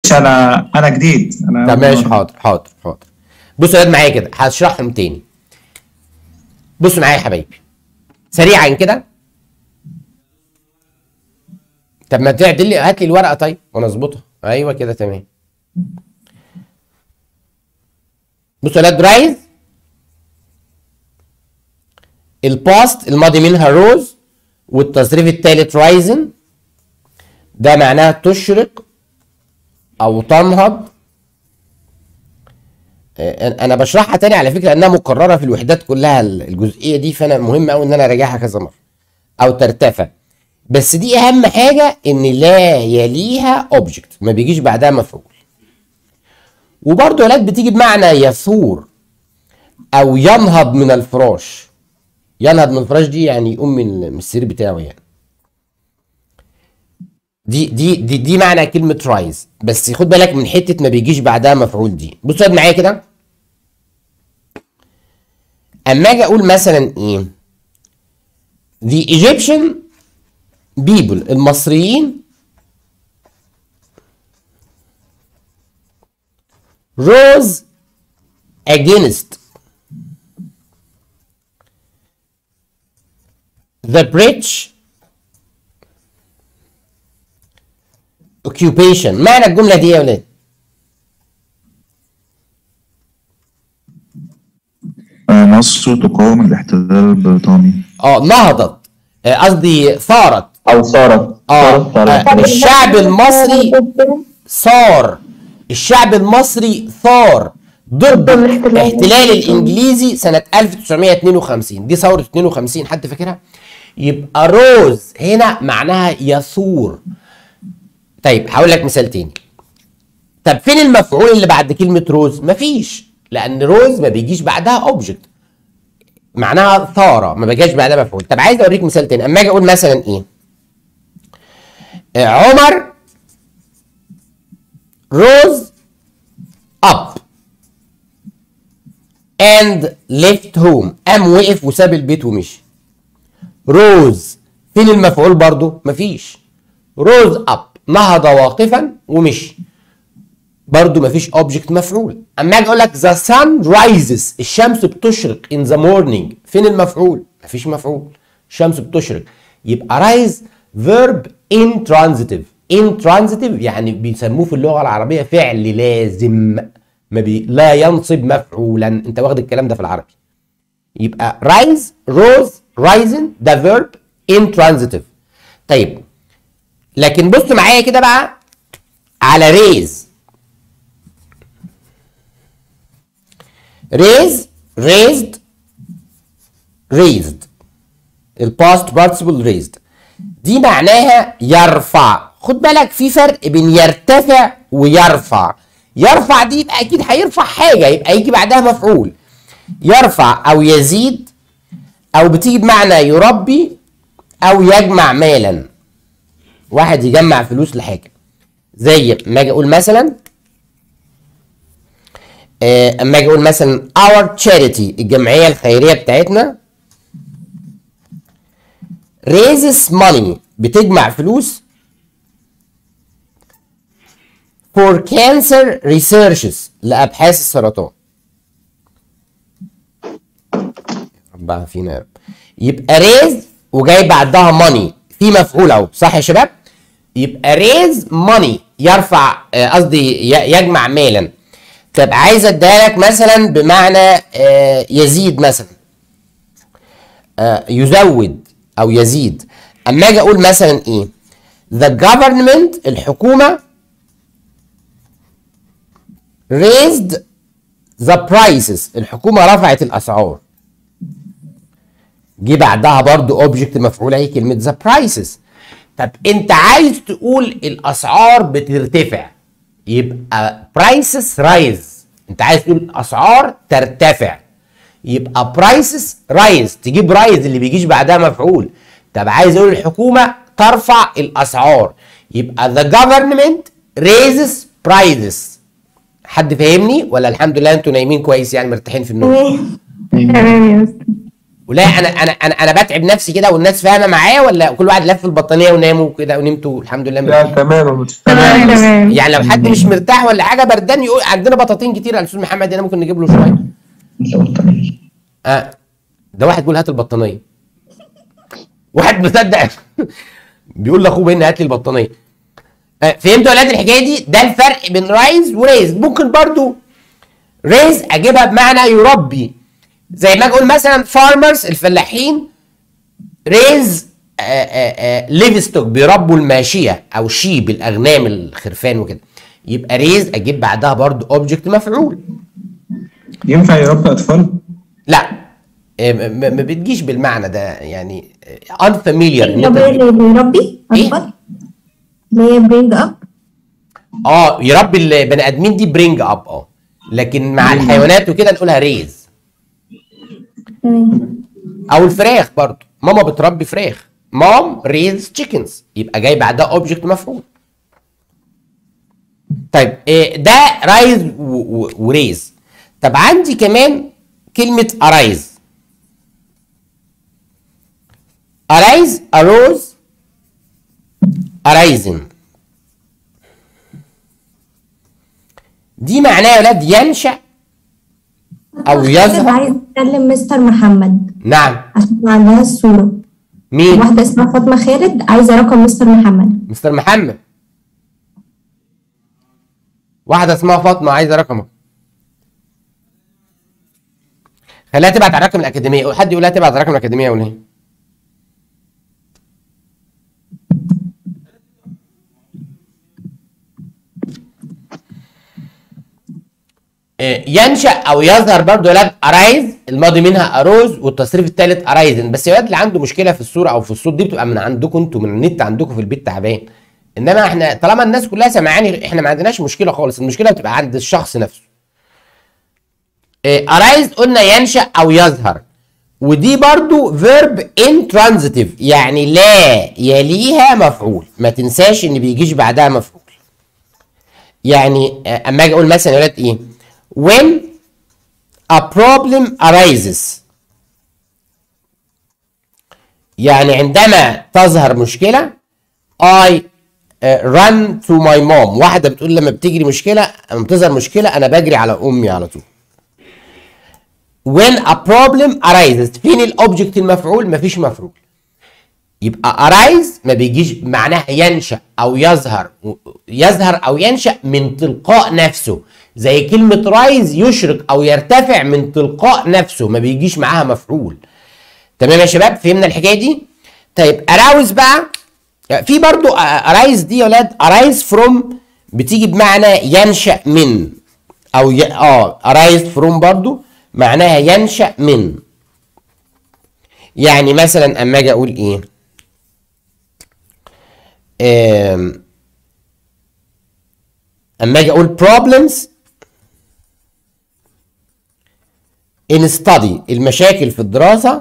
انا انا جديد انا طب ماشي حاضر حاضر حاضر بصوا يا ولاد معايا كده هشرحهم تاني بصوا معايا يا حبايبي سريعا كده طب ما تعدل لي هات لي الورقه طيب وانا اظبطها ايوه كده تمام بصوا يا ولاد رايز الباست الماضي منها روز والتصريف الثالث رايزن ده معناها تشرق او تنهض آه، انا بشرحها تاني على فكره انها مكرره في الوحدات كلها الجزئيه دي فانا مهم قوي ان انا اراجعها كذا مره او ترتفع بس دي اهم حاجه ان لا يليها اوبجكت ما بيجيش بعدها مفعول وبرضه يا ولاد بتيجي بمعنى يثور او ينهض من الفراش ينهض من الفراش دي يعني يقوم من من السرير بتاعه يعني دي دي دي دي معنى كلمة رايز بس خد بالك من حتة ما بيجيش بعدها مفعول دي بص يا معايا كده اما اجي اقول مثلا ايه the Egyptian people المصريين rose against the British occupation معنى الجملة دي يا ولاد آه، مصر تقاوم الاحتلال البريطاني اه نهضت آه، قصدي ثارت او صارت اه صارت آه، صارت الشعب المصري ثار الشعب المصري ثار ضد الاحتلال الانجليزي سنة 1952 دي ثورة 52 حد فاكرها؟ يبقى روز هنا معناها يثور طيب هقول لك مثال تاني طب فين المفعول اللي بعد كلمة روز؟ مفيش لأن روز ما بيجيش بعدها اوبجكت معناها ثارة ما بيجيش بعدها مفعول طب عايز اوريك مثال تاني اما اجي اقول مثلا ايه؟ آه، عمر روز up and left home قام وقف وساب البيت ومشي روز فين المفعول برضو مفيش روز اب نهض واقفا ومشي برضو مفيش اوبجكت مفعول اما اجي اقول لك ذا sun rises الشمس بتشرق in the morning فين المفعول مفيش مفعول الشمس بتشرق يبقى رايز verb intransitive intransitive يعني بيسموه في اللغه العربيه فعل لازم ما بي لا ينصب مفعولا انت واخد الكلام ده في العربي يبقى رايز روز رايزن ده فيرب intransitive طيب لكن بص معايا كده بقى على ريز ريز raised raised الباست participle raised دي معناها يرفع خد بالك في فرق بين يرتفع ويرفع يرفع دي يبقى اكيد هيرفع حاجه يبقى يجي بعدها مفعول يرفع او يزيد او بتيجي بمعنى يربي او يجمع مالا واحد يجمع فلوس لحاجه زي ما اجي اقول مثلا آه، اما اجي اقول مثلا our charity الجمعيه الخيريه بتاعتنا raises money بتجمع فلوس for cancer researches لابحاث السرطان رب عافينا يا رب يبقى ريز وجاي بعدها money في مفعول اهو صح يا شباب يبقى ريز money يرفع آه، قصدي ي- يجمع مالا طب عايز اديها لك مثلا بمعنى آه، يزيد مثلا آه، يزود او يزيد اما اجي اقول مثلا ايه the government الحكومه raised the prices الحكومه رفعت الاسعار جه بعدها برضو اوبجكت مفعول اهي كلمه the prices طب انت عايز تقول الاسعار بترتفع يبقى prices rise انت عايز تقول الاسعار ترتفع يبقى prices rise تجيب rise اللي بيجيش بعدها مفعول طب عايز اقول الحكومه ترفع الاسعار يبقى the government raises prices حد فاهمني ولا الحمد لله انتوا نايمين كويس يعني مرتاحين في النوم تمام يا مستر ولا انا انا انا انا بتعب نفسي كده والناس فاهمه معايا ولا كل واحد لف البطانيه وناموا كده ونمتوا الحمد لله لا مرتاح تمام يا مستر تمام تمام يعني لو حد مش مرتاح ولا حاجه بردان يقول عندنا بطاطين كتير يا استاذ محمد هنا ممكن نجيب له شويه انت بطانية اه ده واحد بيقول هات البطانيه واحد مصدق بيقول لاخوه بان هات لي البطانيه آه فهمتوا يا ولاد الحكايه دي ده الفرق بين رايز وريز ممكن برضو ريز اجيبها بمعنى يربي زي ما اقول مثلا فارمرز الفلاحين ريز ليفستوك بيربوا الماشيه او شيب الاغنام الخرفان وكده يبقى ريز اجيب بعدها برضو اوبجكت مفعول ينفع يربي اطفال؟ لا آه، م- م- ما بتجيش بالمعنى ده يعني unfamiliar إن أنت طب ايه اللي بيربي إيه؟ اكبر اللي هي برينج اب اه يربي البني ادمين دي برينج اب اه لكن مع الحيوانات وكده نقولها ريز تمام او الفراخ برضو ماما بتربي فراخ مام ريز تشيكنز يبقى جاي بعدها اوبجكت مفعول طيب إيه ده رايز و- و- وريز طب عندي كمان كلمة ارايز ارايز اروز ارايزن دي معناها يا ولاد ينشأ او يظهر عايز اتكلم مستر محمد نعم عشان ما عندها الصورة مين واحدة اسمها فاطمة خالد عايزة رقم مستر محمد مستر محمد واحدة اسمها فاطمة عايزة رقمك خليها تبعت على الرقم الأكاديمية حد يقول لها تبعت على الرقم الأكاديمية ولا ايه؟ آه، ينشأ أو يظهر برضه ولاد أرايز الماضي منها أروز والتصريف الثالث أرايزن بس يا ولاد اللي عنده مشكلة في الصورة أو في الصوت دي بتبقى من عندكم أنتوا من النت عندكم في البيت تعبان إنما إحنا طالما الناس كلها سامعاني إحنا ما عندناش مشكلة خالص المشكلة بتبقى عند الشخص نفسه أرايز قلنا ينشأ أو يظهر ودي برضو فيرب intransitive يعني لا يليها مفعول ما تنساش ان بيجيش بعدها مفعول يعني آه، اما اجي اقول مثلا يا ولاد ايه when a problem arises يعني عندما تظهر مشكلة I uh, run to my mom واحدة بتقول لما بتجري مشكلة لما بتظهر مشكلة أنا بجري على أمي على طول when a problem arises فين الاوبجكت المفعول مفيش مفعول يبقى arise ما بيجيش معناها ينشأ او يظهر يظهر او ينشأ من تلقاء نفسه زي كلمة رايز يشرق او يرتفع من تلقاء نفسه ما بيجيش معاها مفعول تمام يا شباب فهمنا الحكاية دي طيب arouse بقى في برضو arise دي يا ولاد arise from بتيجي بمعنى ينشأ من او ي... اه arise from برضو معناها ينشأ من يعني مثلا اما اجي اقول ايه آم، اما اجي اقول problems in study المشاكل في الدراسة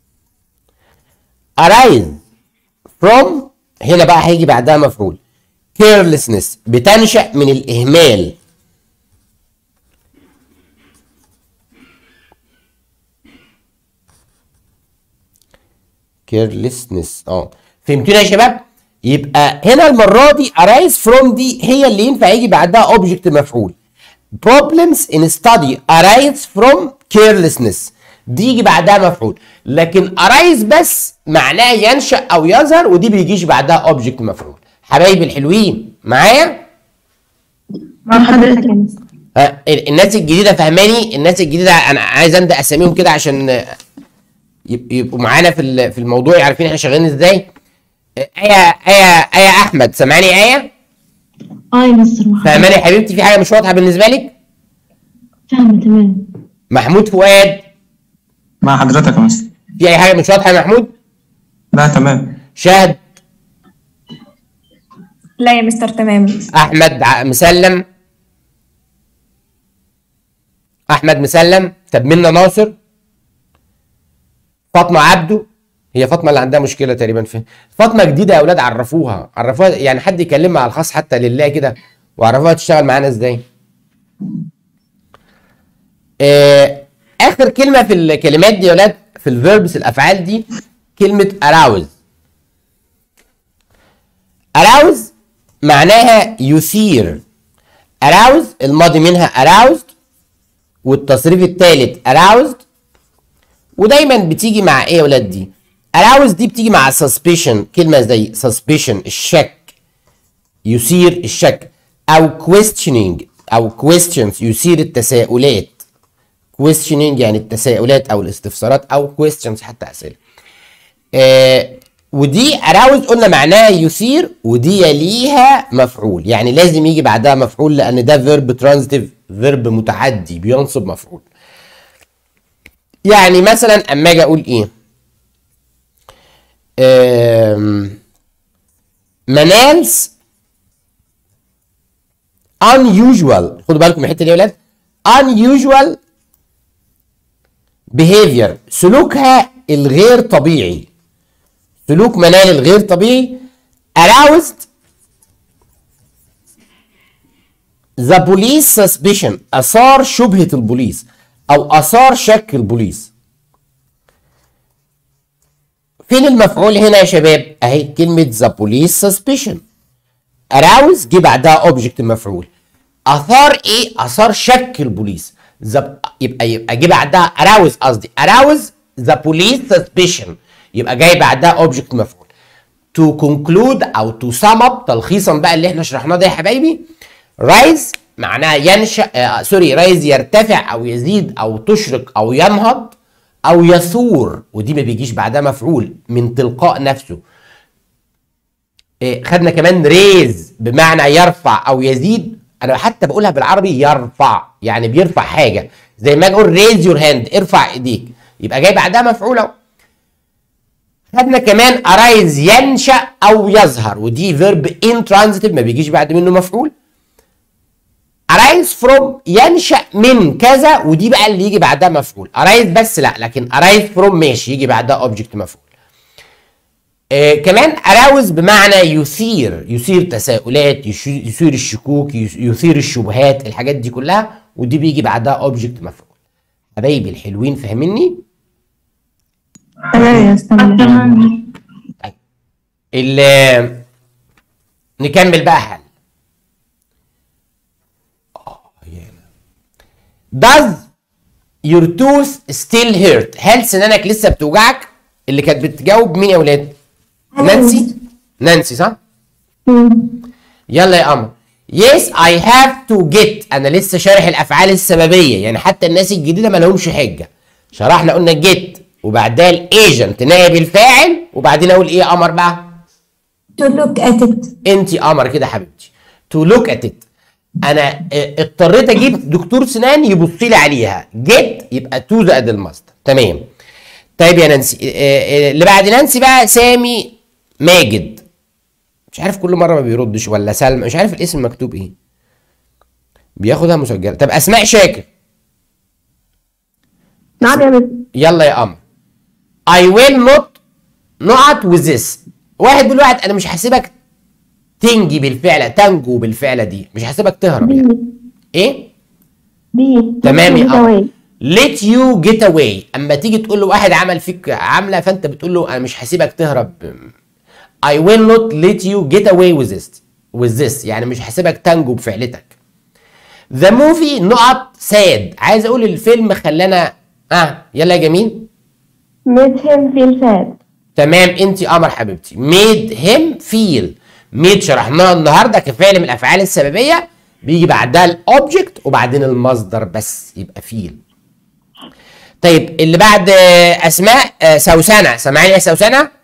arise from هنا بقى هيجي بعدها مفعول carelessness بتنشأ من الإهمال carelessness اه فهمتوني يا شباب يبقى هنا المره دي arise from دي هي اللي ينفع يجي بعدها object مفعول problems in study arise from carelessness دي يجي بعدها مفعول لكن arise بس معناه ينشأ او يظهر ودي بيجيش بعدها object مفعول حبايبي الحلوين معايا مع حضرتك يا مستر ها، الناس الجديده فهماني الناس الجديده انا عايز ابدا اساميهم كده عشان يب- يبقوا معانا في ال- في الموضوع عارفين احنا شغالين ازاي ايه ايه ايه احمد سامعاني ايه اه يا مستر محمد فهماني يا حبيبتي في حاجه مش واضحه بالنسبه لك فاهمة تمام محمود فؤاد مع حضرتك يا مستر في اي حاجه مش واضحه يا محمود لا تمام شاهد لا يا مستر تمام احمد ع- مسلم احمد مسلم طب منا ناصر فاطمه عبده هي فاطمه اللي عندها مشكله تقريبا في فاطمه جديده يا اولاد عرفوها عرفوها يعني حد يكلمها على الخاص حتى لله كده وعرفوها تشتغل معانا ازاي آه اخر كلمه في الكلمات دي يا اولاد في الفيربس الافعال دي كلمه arouse arouse معناها يثير arouse الماضي منها aroused والتصريف الثالث aroused ودايما بتيجي مع ايه يا ولاد دي aroused دي بتيجي مع suspicion كلمه زي suspicion الشك يثير الشك او questioning او questions يثير التساؤلات questioning يعني التساؤلات او الاستفسارات او questions حتى اسئله آه ودي arouse قلنا معناها يثير ودي يليها مفعول يعني لازم يجي بعدها مفعول لان ده فيرب ترانزيتيف فيرب متعدي بينصب مفعول يعني مثلا اما اجي اقول ايه آم، منال's unusual خدوا بالكم من الحته دي يا ولاد unusual behavior سلوكها الغير طبيعي سلوك منال الغير طبيعي aroused the police suspicion اثار شبهه البوليس او اثار شك البوليس فين المفعول هنا يا شباب اهي كلمه the police suspicion arouse جه بعدها اوبجكت مفعول اثار ايه اثار شك البوليس the يبقى يبقى جه بعدها arouse قصدي arouse the police suspicion يبقى جاي بعدها اوبجكت مفعول to conclude او to sum up تلخيصا بقى اللي احنا شرحناه ده يا حبايبي rise معناها ينشا آه سوري rise يرتفع او يزيد او تشرق او ينهض او يثور ودي ما بيجيش بعدها مفعول من تلقاء نفسه إيه، خدنا كمان ريز بمعنى يرفع او يزيد انا حتى بقولها بالعربي يرفع يعني بيرفع حاجه زي ما نقول ريز يور هاند ارفع ايديك يبقى جاي بعدها مفعول اهو خدنا كمان ارايز ينشا او يظهر ودي فيرب intransitive ما بيجيش بعد منه مفعول arise from ينشأ من كذا ودي بقى اللي يجي بعدها مفعول arise بس لا لكن arise from ماشي يجي بعدها object مفعول آه كمان arouse بمعنى يثير يثير تساؤلات يش- يثير الشكوك يث- يثير الشبهات الحاجات دي كلها ودي بيجي بعدها object مفعول حبايبي الحلوين فاهميني تمام يا استاذ تمام ال- نكمل بقى حل Does your tooth still hurt؟ هل سنانك لسه بتوجعك؟ اللي كانت بتجاوب مين يا ولاد؟ نانسي؟ نانسي صح؟ يلا يا قمر. Yes I have to get أنا لسه شارح الأفعال السببية يعني حتى الناس الجديدة ما لهمش حجة. شرحنا قلنا get وبعدها الايجنت نائب الفاعل وبعدين أقول إيه يا قمر بقى؟ to look at it انت قمر كده حبيبتي تو لوك ات ات انا اه، اضطريت اجيب دكتور سنان يبص لي عليها جيت يبقى تو زائد الماستر تمام طيب يا نانسي اه، اه، اللي بعد نانسي بقى سامي ماجد مش عارف كل مره ما بيردش ولا سلمى مش عارف الاسم مكتوب ايه بياخدها مسجله طب اسماء شاكر نعم يا مس يلا يا قمر I will not not with this واحد بيقول واحد انا مش هسيبك تنجي بالفعل تنجو بالفعله دي مش هسيبك تهرب يعني ايه بي تمام يا Get قمر away. let you get away اما تيجي تقول له واحد عمل فيك عامله فانت بتقول له انا مش هسيبك تهرب I will not let you get away with this with this يعني مش هسيبك تنجو بفعلتك The movie نقط sad عايز اقول الفيلم خلانا اه يلا يا جميل Made him feel sad. تمام انت قمر حبيبتي made him feel made شرحناها النهارده كفعل من الافعال السببيه بيجي بعدها الاوبجكت وبعدين المصدر بس يبقى feel طيب اللي بعد آه، اسماء آه، سوسنه سامعاني يا سوسنه